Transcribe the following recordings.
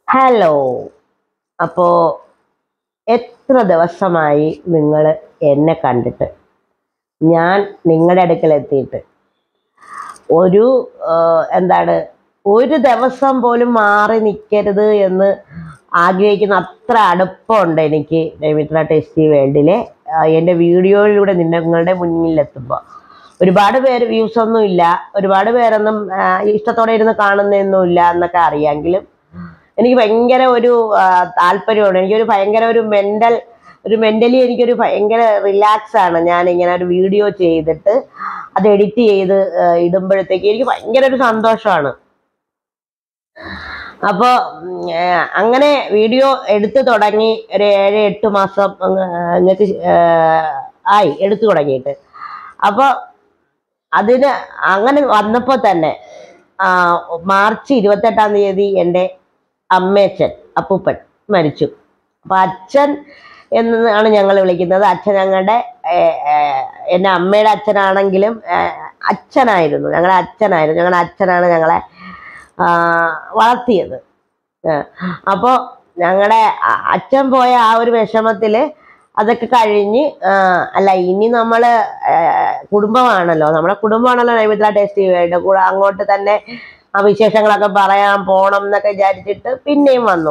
hello അപ്പോ എത്ര ദിവസമായി നിങ്ങൾ എന്നെ കണ്ടിട്ട് ഞാൻ നിങ്ങളുടെ അടുക്കൽ എത്തിയിട്ട് ഒരു ആ, എന്താണ് ഒരു ദിവസം പോലും മാറി നിൽക്കരുത് എന്ന് ആഗ്രഹിക്കുന്ന അത്ര അടുപ്പമുണ്ട് എനിക്ക് രവിത്ര ടേസ്റ്റി വേൾഡിലെ ആ, എൻ്റെ വീഡിയോയിലൂടെ നിങ്ങളുടെ മുന്നിലെത്തുമ്പോൾ ഒരുപാട് പേര് വ്യൂസ് ഒന്നും ഇല്ല ഒരുപാട് പേരൊന്നും ആ, ഇഷ്ടത്തോടെ ഇരുന്ന് കാണുന്നൊന്നും ഇല്ല എന്നൊക്കെ അറിയാമെങ്കിലും എനിക്ക് ഭയങ്കര ഒരു ആ, താല്പര്യമുണ്ട് എനിക്കൊരു ഭയങ്കര ഒരു മെന്റൽ ഒരു മെന്റലി എനിക്കൊരു ഭയങ്കര റിലാക്സ് ആണ് ഞാൻ ഇങ്ങനെ ഒരു വീഡിയോ ചെയ്തിട്ട് അത് എഡിറ്റ് ചെയ്ത് ആ, ഇടുമ്പോഴത്തേക്ക് എനിക്ക് ഭയങ്കര ഒരു സന്തോഷമാണ് അപ്പോൾ അങ്ങനെ വീഡിയോ എടുത്തു തുടങ്ങി ഒരു ഏഴ് എട്ട് മാസം നിങ്ങൾക്ക് ആയി എടുത്തു തുടങ്ങിയിട്ട് അപ്പോൾ അതിന് അങ്ങനെ വന്നപ്പോൾ തന്നെ ആ, മാർച്ച് ഇരുപത്തെട്ടാം തീയതി എൻ്റെ അമ്മയച്ഛൻ അപ്പൂപ്പൻ മരിച്ചു അപ്പൊ അച്ഛൻ എന്നാണ് ഞങ്ങൾ വിളിക്കുന്നത് അച്ഛൻ ഞങ്ങളുടെ ഏർ, ഏർ, എൻ്റെ അമ്മയുടെ അച്ഛനാണെങ്കിലും ഏർ, അച്ഛനായിരുന്നു ഞങ്ങളുടെ അച്ഛനായിരുന്നു ഞങ്ങളുടെ അച്ഛനാണ് ഞങ്ങളെ ആ, വളർത്തിയത് ഏർ, അപ്പോ ഞങ്ങളുടെ അ- അച്ഛൻ പോയ ആ ഒരു വിഷമത്തില് അതൊക്കെ കഴിഞ്ഞ് ആ, അല്ല ഇനി നമ്മള് ഏർ, കുടുംബമാണല്ലോ നമ്മുടെ കുടുംബമാണല്ലോ നൈമിത്ര ടേസ്റ്റ് വേണ്ട കൂടെ അങ്ങോട്ട് തന്നെ ആ വിശേഷങ്ങളൊക്കെ പറയാൻ പോണം എന്നൊക്കെ വിചാരിച്ചിട്ട് പിന്നെയും വന്നു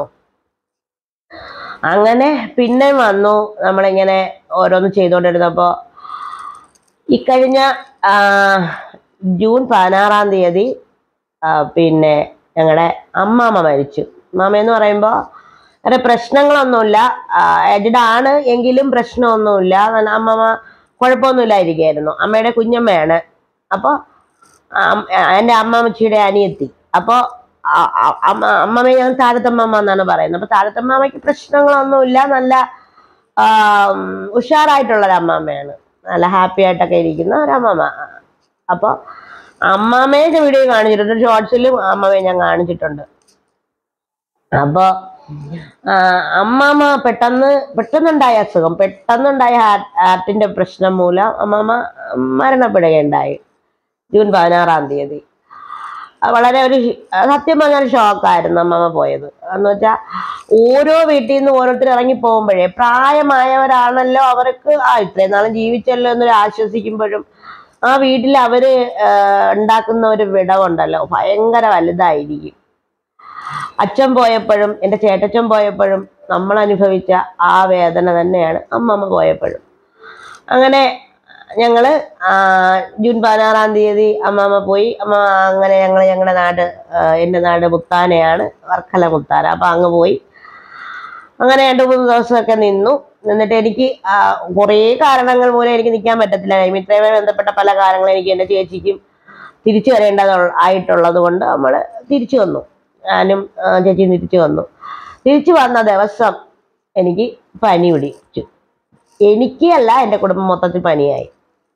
അങ്ങനെ പിന്നെ വന്നു നമ്മളിങ്ങനെ ഓരോന്ന് ചെയ്തുകൊണ്ടിരുന്നപ്പോ ഇക്കഴിഞ്ഞ ആ, ജൂൺ പതിനാറാം തീയതി ആ, പിന്നെ ഞങ്ങളുടെ അമ്മാമ്മ മരിച്ചു അമ്മാമ്മ എന്ന് പറയുമ്പോൾ വേറെ പ്രശ്നങ്ങളൊന്നുമില്ല ഏജഡ് ആണ് എങ്കിലും പ്രശ്നമൊന്നുമില്ല നല്ല അമ്മമ്മ കുഴപ്പമൊന്നുമില്ലായിരിക്കായിരുന്നു അമ്മയുടെ കുഞ്ഞമ്മയാണ് അപ്പോൾ എൻ്റെ അമ്മമ്മച്ചിയുടെ അനിയത്തി അപ്പോൾ അമ്മ അമ്മമ്മയെ ഞാൻ താരത്തമ്മമ്മ എന്നാണ് പറയുന്നത് അപ്പോൾ താരത്തമ്മമ്മയ്ക്ക് പ്രശ്നങ്ങളൊന്നുമില്ല നല്ല ആ, ഉം, ഉഷാറായിട്ടുള്ള ഒരു അമ്മാമ്മയാണ് നല്ല ഹാപ്പി ആയിട്ടൊക്കെ ഇരിക്കുന്ന ഒരു അമ്മമ്മ അപ്പോൾ അമ്മാമ്മയുടെ വീഡിയോ കാണിച്ചിട്ടുണ്ട് ഷോർട്സിലും അമ്മമ്മയെ ഞാൻ കാണിച്ചിട്ടുണ്ട് അപ്പോൾ അമ്മാമ്മ പെട്ടെന്ന് പെട്ടെന്നുണ്ടായ അസുഖം പെട്ടെന്നുണ്ടായ ഹാർട്ട് ഹാർട്ടിന്റെ പ്രശ്നം മൂലം അമ്മാമ്മ മരണപ്പെടുകയുണ്ടായി ജൂൺ പതിനാറാം തീയതി അത് വളരെ ഒരു ഷ്- സത്യം പറഞ്ഞാൽ ഷോക്കായിരുന്നു അമ്മമ്മ പോയത് എന്ന് വെച്ചാൽ ഓരോ വീട്ടിൽ നിന്ന് ഓരോരുത്തർ ഇറങ്ങി പോകുമ്പോഴേ പ്രായമായവരാണല്ലോ അവർക്ക് ആ ഇത്രയും നാളും ജീവിച്ചല്ലോ എന്നൊരു ആശ്വസിക്കുമ്പോഴും ആ വീട്ടിൽ അവര് ആ, ഉണ്ടാക്കുന്ന ഒരു വിടവുണ്ടല്ലോ ഭയങ്കര വലുതായിരിക്കും അച്ഛൻ പോയപ്പോഴും എൻ്റെ ചേട്ടച്ചൻ പോയപ്പോഴും നമ്മൾ അനുഭവിച്ച ആ വേദന തന്നെയാണ് അമ്മമ്മ പോയപ്പോഴും അങ്ങനെ ഞങ്ങള് ആ, ജൂൺ പതിനാറാം തീയതി അമ്മാമ്മ പോയി അമ്മ അങ്ങനെ ഞങ്ങൾ ഞങ്ങളുടെ നാട് ആ, എൻ്റെ നാട് മുത്താനയാണ് വർക്കല മുത്താന അപ്പൊ അങ്ങ് പോയി അങ്ങനെ രണ്ട് മൂന്ന് ദിവസമൊക്കെ നിന്നു നിന്നിട്ട് എനിക്ക് ആ, കുറേ കാരണങ്ങൾ മൂലം എനിക്ക് നിൽക്കാൻ പറ്റത്തില്ല നൈമിത്രയുമായി ബന്ധപ്പെട്ട പല കാര്യങ്ങളും എനിക്ക് എൻ്റെ ചേച്ചിക്കും തിരിച്ചു വരേണ്ടത് ആയിട്ടുള്ളത് കൊണ്ട് നമ്മൾ തിരിച്ചു വന്നു ഞാനും ആ, ചേച്ചിയും തിരിച്ചു വന്നു തിരിച്ചു വന്ന ദിവസം എനിക്ക് പനി പിടിച്ചു എനിക്ക് അല്ല എൻ്റെ കുടുംബം മൊത്തത്തിൽ പനിയായി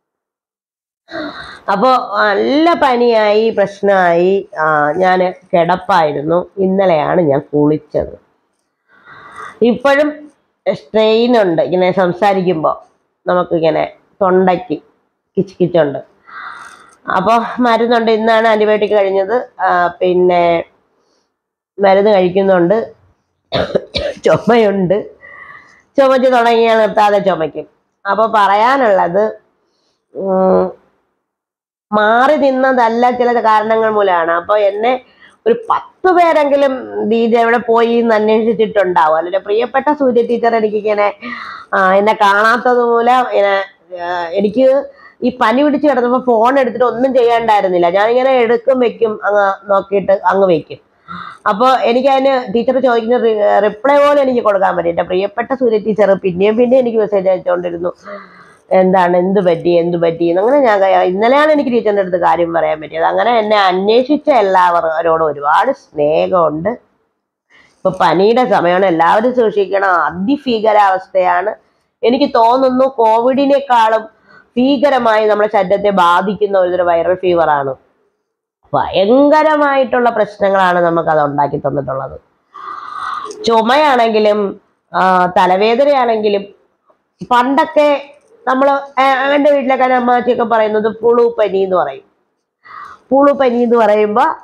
അപ്പോൾ നല്ല പനിയായി പ്രശ്നമായി ഞാൻ കിടപ്പായിരുന്നു ഇന്നലെയാണ് ഞാൻ കുളിച്ചത് ഇപ്പോഴും സ്ട്രെയിൻ ഉണ്ട് ഇങ്ങനെ സംസാരിക്കുമ്പോൾ നമുക്കിങ്ങനെ തൊണ്ടയ്ക്ക് കിച്ച് കിച്ചുണ്ട് അപ്പോൾ മരുന്നുണ്ട് ഇന്നാണ് ആൻറ്റിബയോട്ടിക് കഴിഞ്ഞത് ആ, പിന്നെ മരുന്ന് കഴിക്കുന്നുണ്ട് ചുമയുണ്ട് ചുമച്ച് തുടങ്ങിയാൽ നിർത്താതെ ചുമയ്ക്കും അപ്പോൾ പറയാനുള്ളത് ഉം, മാറി നിന്നതല്ല ചില കാരണങ്ങൾ മൂലമാണ് അപ്പോൾ എന്നെ ഒരു പത്ത് പേരെങ്കിലും ദീജ എവിടെ പോയി എന്ന് അന്വേഷിച്ചിട്ടുണ്ടാവും അല്ലെങ്കിൽ പ്രിയപ്പെട്ട സൂര്യ ടീച്ചർ എനിക്കിങ്ങനെ ആ, എന്നെ കാണാത്തത് മൂലം ഇങ്ങനെ ആ, എനിക്ക് ഈ പനി പിടിച്ച് കിടന്നപ്പോൾ ഫോൺ എടുത്തിട്ട് ഒന്നും ചെയ്യാണ്ടായിരുന്നില്ല ഞാനിങ്ങനെ എടുക്കും വെക്കും അങ്ങ് നോക്കിയിട്ട് അങ്ങ് വെക്കും അപ്പോൾ എനിക്ക് അതിന് ടീച്ചർ ചോദിക്കുന്ന റിപ്ലൈ പോലും എനിക്ക് കൊടുക്കാൻ പറ്റും എൻ്റെ പ്രിയപ്പെട്ട സൂര്യ ടീച്ചർ പിന്നെയും പിന്നെയും എനിക്ക് മെസ്സേജ് അയച്ചുകൊണ്ടിരുന്നു എന്താണ് എന്ത് പറ്റി എന്ത് പറ്റി എന്ന് അങ്ങനെ ഞാൻ ക- ഇന്നലെയാണ് എനിക്ക് ടീച്ചറിൻ്റെ അടുത്ത് കാര്യം പറയാൻ പറ്റിയത് അങ്ങനെ എന്നെ അന്വേഷിച്ച എല്ലാവരോടും ഒരുപാട് സ്നേഹമുണ്ട് ഇപ്പൊ പനിയുടെ സമയമാണ് എല്ലാവരും സൂക്ഷിക്കണം അതിഭീകരാവസ്ഥയാണ് എനിക്ക് തോന്നുന്നു കോവിഡിനേക്കാളും ഭീകരമായി നമ്മുടെ ശരീരത്തെ ബാധിക്കുന്ന ഒരു വൈറൽ ഫീവറാണ് ഭയങ്കരമായിട്ടുള്ള പ്രശ്നങ്ങളാണ് നമുക്ക് അത് ഉണ്ടാക്കി തന്നിട്ടുള്ളത് ചുമയാണെങ്കിലും ആ, തലവേദനയാണെങ്കിലും പണ്ടൊക്കെ നമ്മൾ എൻ്റെ വീട്ടിലൊക്കെ അമ്മാച്ചിയൊക്കെ പറയുന്നത് പുളു പനി എന്ന് പറയും പുളു പനി എന്ന് പറയുമ്പോൾ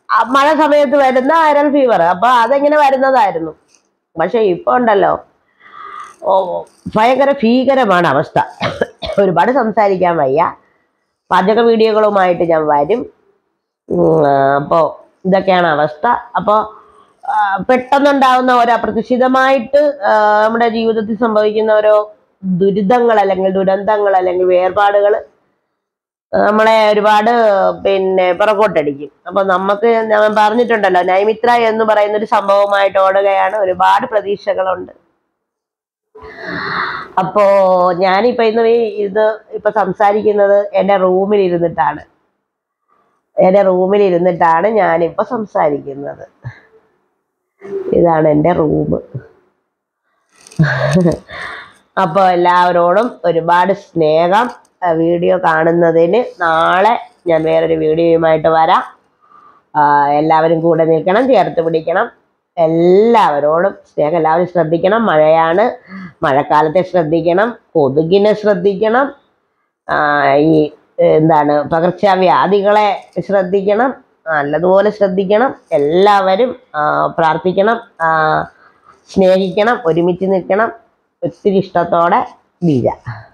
ആ മഴ സമയത്ത് വരുന്ന വൈറൽ ഫീവർ അപ്പൊ അതെങ്ങനെ വരുന്നതായിരുന്നു പക്ഷെ ഇപ്പൊ ഉണ്ടല്ലോ ഓ ഭയങ്കര ഭീകരമാണ് അവസ്ഥ ഒരുപാട് സംസാരിക്കാൻ വയ്യ പാചക വീഡിയോകളുമായിട്ട് ഞാൻ വരും ഉം, ആ, അപ്പോ ഇതൊക്കെയാണ് അവസ്ഥ അപ്പോ ആ, പെട്ടെന്നുണ്ടാവുന്ന ഓരോ അപ്രതീക്ഷിതമായിട്ട് ആ, നമ്മുടെ ജീവിതത്തിൽ സംഭവിക്കുന്ന ഓരോ ദുരിതങ്ങൾ അല്ലെങ്കിൽ ദുരന്തങ്ങൾ അല്ലെങ്കിൽ വേർപാടുകൾ നമ്മളെ ഒരുപാട് പിന്നെ പുറകോട്ടടിക്കും അപ്പൊ നമുക്ക് ഞാൻ പറഞ്ഞിട്ടുണ്ടല്ലോ നൈമിത്ര എന്ന് പറയുന്ന ഒരു സംഭവമായിട്ട് ഓടുകയാണ് ഒരുപാട് പ്രതീക്ഷകളുണ്ട് അപ്പോ ഞാനിപ്പോ ഇന്ന് ഈ ഇത് ഇപ്പൊ സംസാരിക്കുന്നത് എന്റെ റൂമിൽ ഇരുന്നിട്ടാണ് എന്റെ റൂമിൽ ഇരുന്നിട്ടാണ് ഞാനിപ്പോ സംസാരിക്കുന്നത് ഇതാണ് എന്റെ റൂം അപ്പോൾ എല്ലാവരോടും ഒരുപാട് സ്നേഹം ആ, വീഡിയോ കാണുന്നതിന് നാളെ ഞാൻ വേറൊരു വീഡിയോയുമായിട്ട് വരാം ആ, എല്ലാവരും കൂടെ നിൽക്കണം ചേർത്ത് പിടിക്കണം എല്ലാവരോടും സ്നേഹം എല്ലാവരും ശ്രദ്ധിക്കണം മഴയാണ് മഴക്കാലത്തെ ശ്രദ്ധിക്കണം കൊതുകിനെ ശ്രദ്ധിക്കണം ആ, ഈ എന്താണ് പകർച്ചവ്യാധികളെ ശ്രദ്ധിക്കണം നല്ലതുപോലെ ശ്രദ്ധിക്കണം എല്ലാവരും ആ, പ്രാർത്ഥിക്കണം ആ, സ്നേഹിക്കണം ഒരുമിച്ച് നിൽക്കണം ഒത്തിരി ഇഷ്ടത്തോടെ ബീജ